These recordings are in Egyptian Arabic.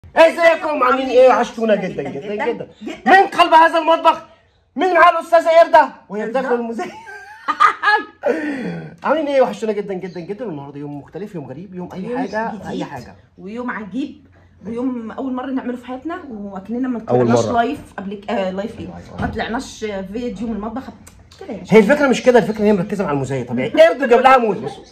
ازيكم عاملين ايه وحشتونا جدا جدا جدا من قلب هذا المطبخ من مع الاستاذه يرده وهي بتاكل المزيك عاملين ايه وحشتونا جدا جدا جدا والنهارده يوم مختلف يوم غريب يوم اي يوم حاجه جديد اي حاجه ويوم عجيب ويوم اول مره نعمله في حياتنا واكننا ما أول طلعناش مرة. لايف قبل ك- آه لايف ايه ما طلعناش فيديو من المطبخ كده يعني هي الفكره مش كده الفكره ان هي مركزه مع المزايا طبيعي قرد جاب لها موز بس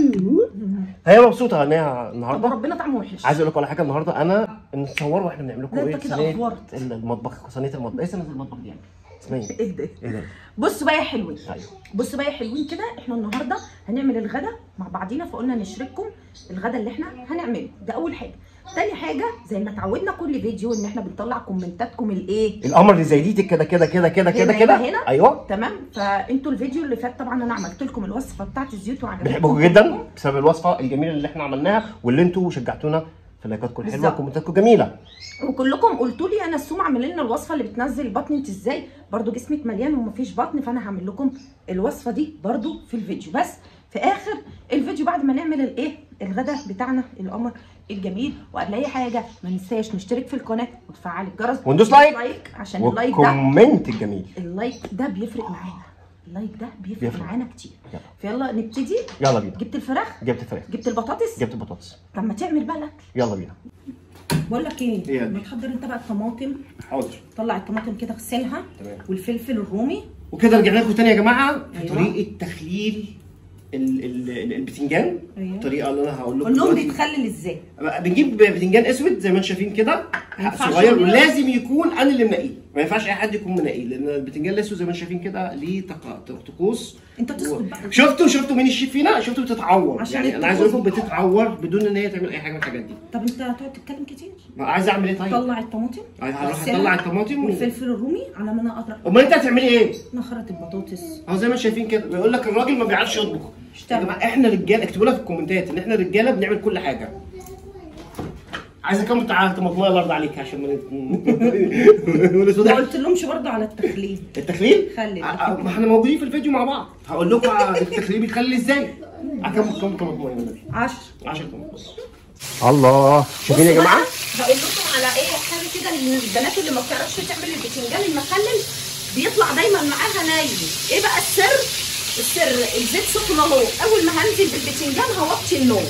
هي مبسوطه ان هي طب النهارده ربنا طعمه وحش عايز اقول لكم على حاجه النهارده انا نصور واحنا بنعمل لكم لا، ايه انت كده صينية أفورت. المطبخ صينيه المطبخ ايه صينيه المطبخ دي يعني اسمها ايه؟ ايه ده ايه ده؟ بصوا بقى يا حلوين ايوه بصوا بقى يا حلوين كده احنا النهارده هنعمل الغدا مع بعضينا فقلنا نشارككم الغدا اللي احنا هنعمله ده اول حاجه تاني حاجه زي ما اتعودنا كل فيديو ان احنا بنطلع كومنتاتكم الايه القمر اللي زي دي كده كده كده كده كده هنا كده هنا هنا. ايوه تمام فانتوا الفيديو اللي فات طبعا انا عملت لكم الوصفه بتاعت الزيوت وعجبتكم بنحبكم جدا بسبب الوصفه الجميله اللي احنا عملناها واللي انتوا شجعتونا في لايكاتكم الحلوه بالظبط. وكومنتاتكم جميله وكلكم قلتوا لي انا السوم اعمل لنا الوصفه اللي بتنزل البطن انت ازاي برضو جسمك مليان ومفيش بطن فانا هعمل لكم الوصفه دي برضو في الفيديو بس في اخر الفيديو بعد ما نعمل الايه الغدا بتاعنا القمر الجميل وقبل اي حاجه ما ننساش نشترك في القناه وتفعل الجرس وندوس لايك. لايك عشان اللايك ده والكومنت الجميل اللايك ده بيفرق معانا اللايك ده بيفرق, بيفرق. معانا كتير يلا. فيلا نبتدي يلا بينا جبت الفراخ جبت فراخ جبت البطاطس جبت بطاطس طب ما تعمل بقى الاكل يلا بينا بقول لك ايه إيه؟ ما تحضر انت بقى الطماطم حاضر طلع الطماطم كده اغسلها تمام. والفلفل الرومي وكده رجعنا لكم تاني يا جماعه في أيوة. طريقه تخليل ال- ال- ال- البتنجان أيوة. الطريقه اللي انا هقول لكم قول لهم دلوقتي. بيتخلل ازاي بنجيب بتنجان اسود زي ما انتم شايفين كده ما ينفعش صغير أبيض. ولازم يكون انا اللي منقيه ما ينفعش اي حد يكون منقيه لان البتنجان الاسود زي ما انتم شايفين كده ليه تق- طقوس انت تسكت بقى شفتوا شفتوا مين الشيف فينا شفتوا بتتعور عشان يعني انا عايز اقول لكم الطقوس. بتتعور بدون ان هي تعمل اي حاجه من الحاجات دي طب انت هتقعد تتكلم كتير ما عايز اعمل ايه طيب طلع الطماطم هروح غسلها، اطلع الطماطم و- والفلفل الرومي على ما انا اقدر امال انت هتعملي ايه نخرط البطاطس اهو زي ما انتم شايفين كده بيقول لك الراجل ما بيعرفش يطبخ يا اشتغل. جماعه احنا رجاله اكتبوا لها في الكومنتات ان احنا رجاله بنعمل كل حاجه عايز اكمل تعالى طماطميه برضه عليك عشان ما نت- ما نسودها. قلت لهمش برضه على التخليل التخليل خلي آه، آه، ما احنا موجودين في الفيديو مع بعض هقول لكم على التخليل بيتخلي ازاي اكمل كم طماطميه بالنبي 10 10 طماطميه الله شايفين يا جماعه هقول لكم على ايه حاجه كده البنات اللي ما بتعرفش تعمل البتنجان المخلل بيطلع دايما معاها نايم ايه بقى السر السر الزيت سخن اهو اول ما هنزل بالبتنجان هوطي النار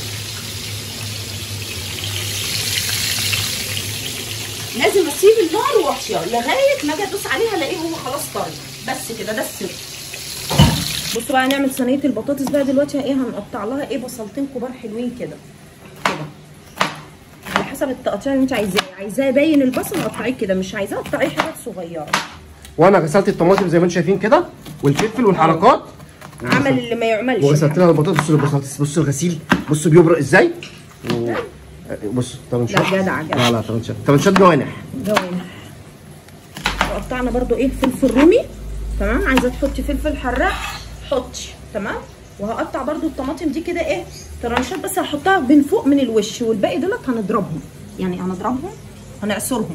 لازم اسيب النار واطيه لغايه ما اجي ادوس عليها الاقيه هو خلاص طري بس كده ده السر بصوا بقى هنعمل صينيه البطاطس بقى دلوقتي ايه هنقطع لها ايه بصلتين كبار حلوين كده كده على حسب التقطيع اللي انت عايزاه عايزاه باين البصل قطعيه كده مش عايزاه قطعيه حاجات صغيره وانا غسلت الطماطم زي ما انتم شايفين كده والفلفل والحركات عمل اللي ما يعملش وغسلت لها البطاطس بصوا البطاطس بصوا الغسيل بصوا بيبرق ازاي و... بصوا طرنشات لا، جدع، جدع. لا لا طرنشات طرنشات جوانح جوانح وقطعنا برضو ايه فلفل رومي تمام عايزه تحطي فلفل حراق حطي تمام وهقطع برضو الطماطم دي كده ايه ترانشات بس هحطها من فوق من الوش والباقي دولت هنضربهم يعني هنضربهم هنعصرهم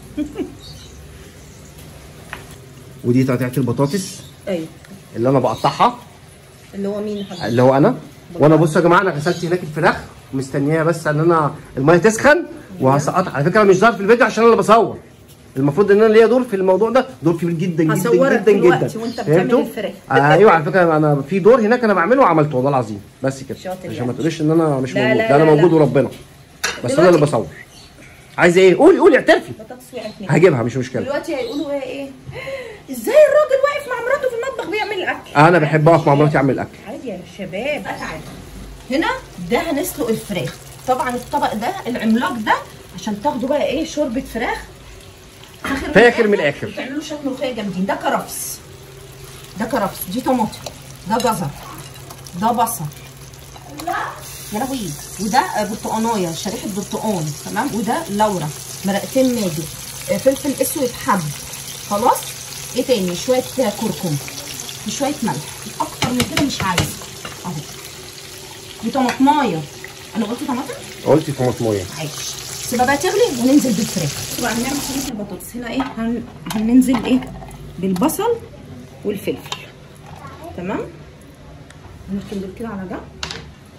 ودي تقطيعه البطاطس ايوه اللي انا بقطعها اللي هو مين حضرتك اللي هو انا وانا بصوا يا جماعه انا غسلت هناك الفراخ مستنياها بس ان انا الميه تسخن وهسقطها على فكره مش ظاهر في الفيديو عشان انا اللي بصور المفروض ان انا ليا دور في الموضوع ده دور كبير جدا جدا هصورك جدا دلوقتي جدا وانت بتعمل فهمتوا؟ الفراخ. آه ايوه على فكره انا في دور هناك انا بعمله وعملته والله العظيم بس كده شاطر عشان يعني. ما تقوليش ان انا مش لا، موجود لا، ده انا لا، موجود لا. وربنا بس انا دلوقتي- اللي بصور عايزه ايه قولي قولي اعترفي بطاطس وقعت مني. هجيبها مش مشكله دلوقتي هيقولوا ايه ايه ازاي الراجل واقف مع مراته في المطبخ بيعمل الاكل انا بحب اقف مع مراتي اعمل اكل عادي يا شباب بقى تعالى هنا ده هنسلق الفراخ طبعا الطبق ده العملاق ده عشان تاخدوا بقى ايه شوربه فراخ فاخر فاكر من الآخر. تعملوا شويه ملوخيه جامدين ده كرفس ده كرفس دي طماطم ده جزر ده بصل يا لهوي وده برتقانايه شريحه برتقان تمام وده لورا مرقتين ماجي آه، فلفل اسود حب خلاص ايه تاني شويه كركم وشويه ملح اكتر من كده مش عايز اهو دي طماطمايه انا قلت طماطم قلتي طماطميه عايش سيبها بقى تغلي وننزل بالفراخ طبعا هنعمل صينيه البطاطس هنا ايه هن... هننزل ايه بالبصل والفلفل تمام نركن دول كده على جنب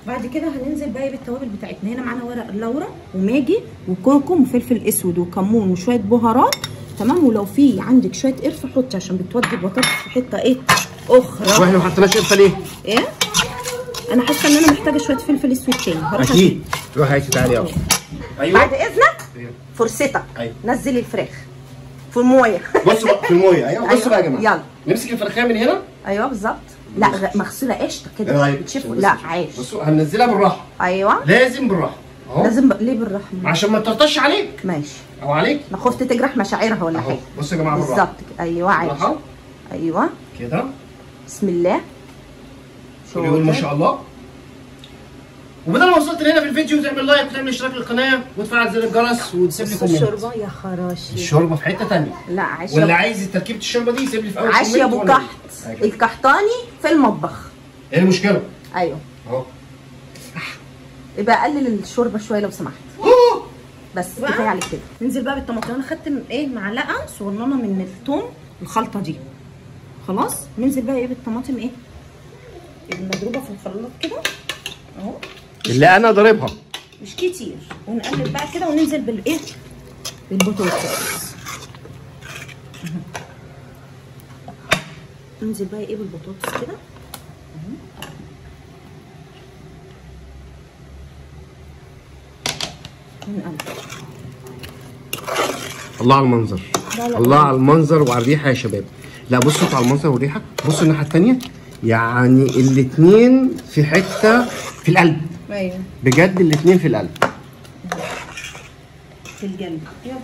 بعد كده هننزل بقى بالتوابل بتاعتنا هنا معانا ورق اللورا وماجي وكركم وفلفل اسود وكمون وشويه بهارات تمام ولو في عندك شويه قرفه حطي عشان بتودي البطاطس في حته ايه اخرى واحنا ما حطيناش قرفه ليه؟ ايه انا حاسه ان انا محتاجه شويه فلفل اسود تاني هروح اكيد روح يا تعالي يلا بعد اذنك أيوة. فرصتك أيوة. نزلي الفراخ في المويه بصوا بقى في الميه ايوه بصوا بقى يا جماعه يلا. نمسك الفرخيه من هنا ايوه بالظبط لا غ- مغسوله قشطه ايه كده رايك؟ بتشوف بصوا- لا عايش بصوا هننزلها بالراحه ايوه لازم بالراحه اهو لازم ب... ليه بالرحمه عشان ما تطرطش عليك ماشي او عليك انا خفت تجرح مشاعرها ولا اهو حاجه بصوا يا جماعه بالراحه بالظبط كده. ايوه عايش بالراحه ايوه كده بسم الله يقول ما شاء الله وبدل ما وصلت لهنا في الفيديو تعمل لايك وتعمل اشتراك للقناه وتفعل زر الجرس وتسيب لي بص كومنت الشوربه يا خراشي الشوربه في حته ثانيه لا عاش واللي يا عايز تركيبه الشوربه دي يسيب لي في اول عاش يا ابو كومنت وأنا- كحت أيوة. الكحتاني في المطبخ ايه المشكله؟ ايوه اهو يبقى قلل الشوربه شويه لو سمحت أوه. بس كفايه عليك كده ننزل بقى بالطماطم انا خدت م- ايه معلقه صغننه من الثوم الخلطه دي خلاص ننزل بقى ايه بالطماطم ايه المضروبه في الخلاط كده اهو اللي انا ضاربها مش كتير ونقلب بقى كده وننزل بالايه بالبطاطس أهو. ننزل بقى ايه بالبطاطس كده أهو. ونقلب الله على المنظر لا لا. الله على المنظر وعلى الريحه يا شباب لا بصوا على المنظر والريحه بصوا الناحيه الثانيه يعني الاثنين في حته في القلب ايوه بجد الاثنين في القلب في الجنب يلا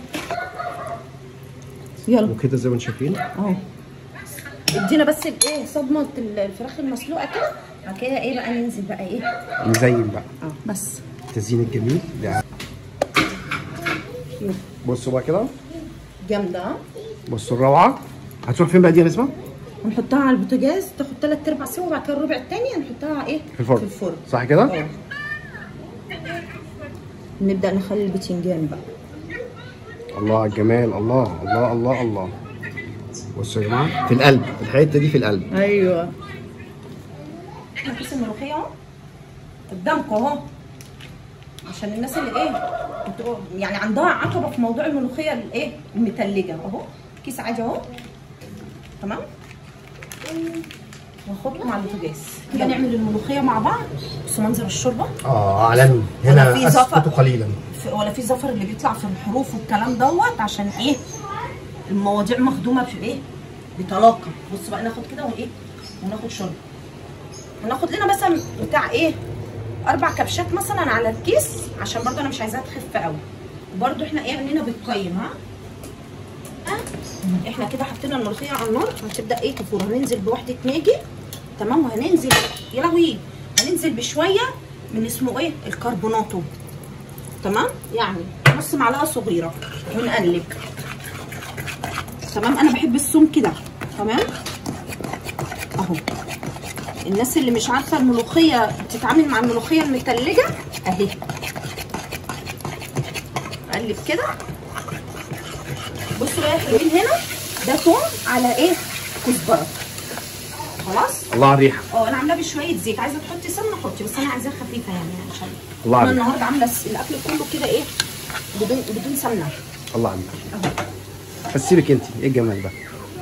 يلا وكده زي ما انتم شايفين اهو ادينا بس الايه صدمه الفراخ المسلوقه كده بعد كده ايه بقى ننزل بقى ايه نزين بقى اه بس التزيين الجميل ده يلا. بصوا بقى كده جامده اه بصوا الروعه هتروح فين بقى دي يا نسمه؟ ونحطها على البوتاجاز تاخد تلات ارباع سوا وبعد كده الربع التاني نحطها ايه في الفرن في الفرن صح كده؟ اه نبدا نخلي البتنجان بقى الله على الجمال الله الله الله الله بصوا يا جماعه في القلب الحته دي في القلب ايوه احنا كيس الملوخيه اهو قدامكم اهو عشان الناس اللي ايه بتبقى يعني عندها عقبه في موضوع الملوخيه الايه المتلجه اهو كيس عادي اهو تمام ونحطه مع البوتاجاز كده نعمل الملوخيه مع بعض بص منظر الشوربه اه عالمي ولا في هنا زفر؟ اسكت قليلا في- ولا في زفر اللي بيطلع في الحروف والكلام دوت عشان ايه المواضيع مخدومه في ايه بطلاقه بص بقى ناخد كده وايه وناخد شرب وناخد لنا مثلا بتاع ايه اربع كبشات مثلا على الكيس عشان برضو انا مش عايزاها تخف قوي وبرضو احنا ايه مننا بتقيم ها آه. احنا كده حطينا الملوخيه على النار هتبدا ايه تفور هننزل بواحده ماجي تمام وهننزل يا لهوي هننزل بشويه من اسمه ايه الكربوناتو تمام يعني نص معلقه صغيره ونقلب تمام انا بحب السم كده تمام اهو الناس اللي مش عارفه الملوخيه بتتعامل مع الملوخيه المتلجه اهي اقلب كده بصوا بقى يا حلوين هنا ده توم على ايه كزبره خلاص الله على الريحه اه انا عاملاه بشويه زيت عايزه تحطي سمنه حطي بس انا عايزاها خفيفه يعني عشان الله انا عليك. النهارده عامله الس- الاكل كله كده ايه بدون بدون سمنه الله عليك اهو بس سيبك انت ايه الجمال ده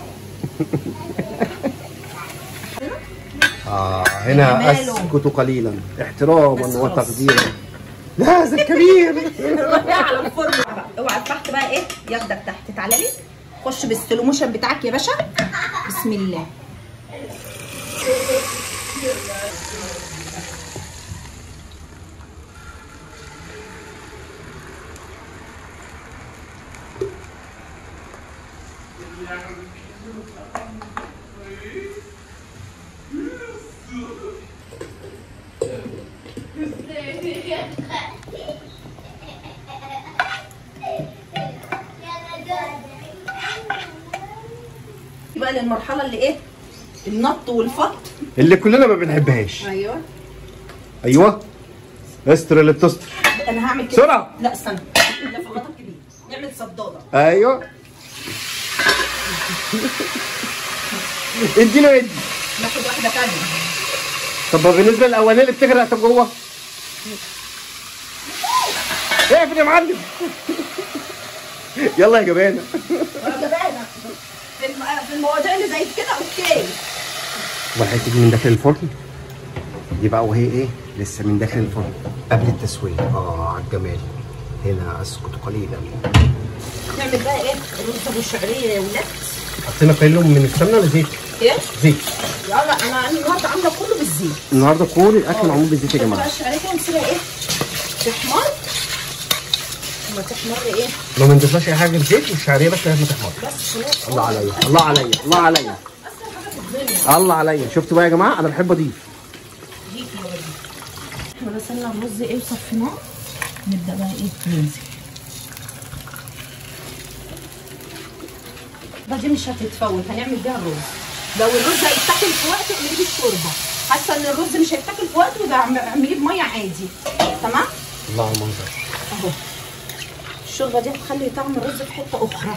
اه هنا جماله. اسكت قليلا احتراما بس خلاص. وتقديرا لا ده كبير على الفرن اوعى الفحت بقى ايه ياخدك تحت تعالى لي خش بالسلو موشن بتاعك يا باشا بسم الله بقى للمرحله اللي ايه النط والفط اللي كلنا ما بنحبهاش ايوه ايوه استر اللي بتستر انا هعمل كده بسرعة. لا استنى لا في الغطا الكبير نعمل صداده ايوه ادينا ادي ناخد واحده ثانيه طب بالنسبه للاولانيه اللي بتغرق طب جوه اقفل يا معلم يلا يا جبانه ولا جبانة في الم- في المواضيع اللي زي كده اوكي والحته دي من داخل الفرن دي بقى وهي ايه لسه من داخل الفرن قبل التسويه اه على الجمال هنا اسكت قليلا نعمل بقى ايه الرز ابو الشعريه يا ولاد حطينا قليل من السمنه ولا زيت؟ ايه زيت يلا انا النهارده عامله كله بالزيت النهارده كل الاكل معمول بالزيت يا بقى جماعه الشعريه كده نسيبها ايه تحمر لما تحمر ايه لو ما نضيفلاش اي حاجه غير زيت والشعريه بس لازم تحمر بس خلاص الله عليا الله عليا الله عليا اسهل حاجه في الدنيا الله عليا شفتوا بقى يا جماعه انا بحب اضيف دي كده بقى. احنا غسلنا الرز ايه وصفيناه نبدا بقى ايه ننزل بقى دي مش هتتفوت هنعمل بيها الرز لو الرز هيتاكل في وقت اعمليه بالشوربه حاسه ان الرز مش هيتاكل في وقت يبقى اعم- اعمليه بميه عادي تمام الله على المنظر اهو الشوربه دي هتخلي طعم الرز في حته اخرى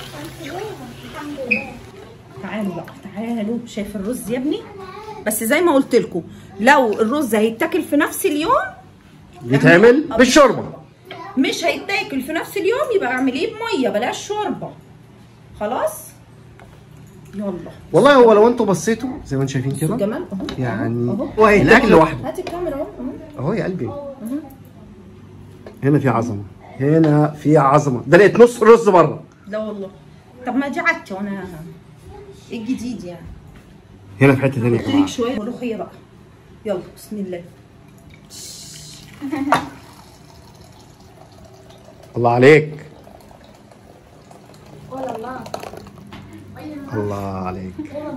تعالوا بقى تعالوا شايف الرز يا ابني بس زي ما قلت لكم لو الرز هيتاكل في نفس اليوم بيتعمل بالشوربه مش هيتاكل في نفس اليوم يبقى اعمليه بميه بلاش شوربه خلاص يلا والله هو لو انتوا بصيتوا زي ما انتم شايفين كده جمال اهو يعني اهو هو الاكل لوحده هات الكاميرا اهو أهو. اهو يا قلبي هنا في عظمه هنا في عظمه ده لقيت نص الرز بره لا والله طب ما دي عدتي وانا ايه الجديد يعني هنا في حته ثانيه يا قلت جماعه لك شويه ملوخيه بقى يلا بسم الله الله عليك الله عليك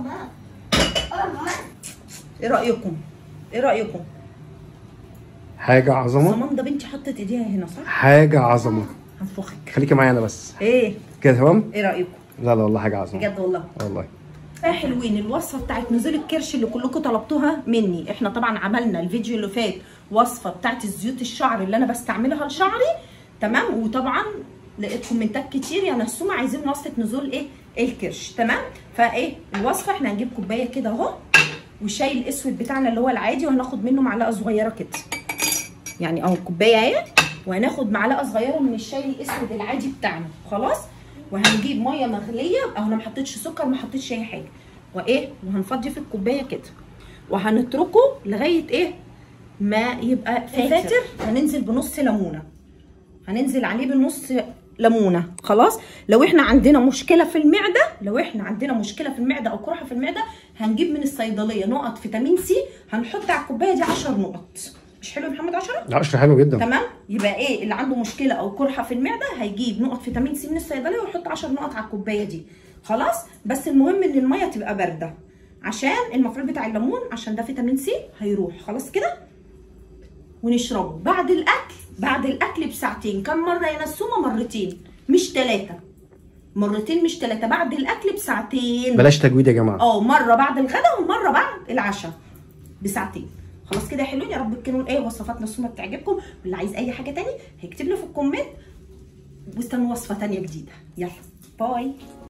ايه رايكم ايه رايكم حاجه عظمه صمام ده بنتي حطت ايديها هنا صح حاجه عظمه هنفخك خليكي معايا انا بس ايه كده تمام ايه رايكم لا لا والله حاجه عظمه بجد والله والله يا حلوين الوصفه بتاعت نزول الكرش اللي كلكم طلبتوها مني احنا طبعا عملنا الفيديو اللي فات وصفه بتاعت الزيوت الشعر اللي انا بستعملها لشعري تمام وطبعا لقيت كومنتات كتير يا نسومه عايزين وصفه نزول ايه الكرش تمام فايه الوصفه احنا هنجيب كوبايه كده اهو والشاي الاسود بتاعنا اللي هو العادي وهناخد منه معلقه صغيره كده يعني اهو كوبايه اهي وهناخد معلقه صغيره من الشاي الاسود العادي بتاعنا خلاص وهنجيب ميه مغليه او انا ما حطيتش سكر ما حطيتش اي حاجه وايه وهنفضي في الكوبايه كده وهنتركه لغايه ايه ما يبقى فاتر هننزل بنص ليمونه هننزل عليه بنص ليمونه خلاص لو احنا عندنا مشكله في المعده لو احنا عندنا مشكله في المعده او قرحه في المعده هنجيب من الصيدليه نقط فيتامين سي هنحط على الكوبايه دي 10 نقط مش حلو يا محمد 10 لا قشطه حلو جدا تمام يبقى ايه اللي عنده مشكله او قرحه في المعده هيجيب نقط فيتامين سي من الصيدليه ويحط 10 نقط على الكوبايه دي خلاص بس المهم ان الميه تبقى بارده عشان المفعول بتاع الليمون عشان ده فيتامين سي هيروح خلاص كده ونشربه بعد الاكل بعد الاكل بساعتين كم مره يا نسومه مرتين مش ثلاثه مرتين مش ثلاثه بعد الاكل بساعتين بلاش تجويد يا جماعه اه مره بعد الغداء ومره بعد العشاء بساعتين خلاص كده يا حلوين يا رب تكونوا ايه وصفات نسومه بتعجبكم واللي عايز اي حاجه تاني هيكتب لي في الكومنت واستنوا وصفه تانيه جديده يلا باي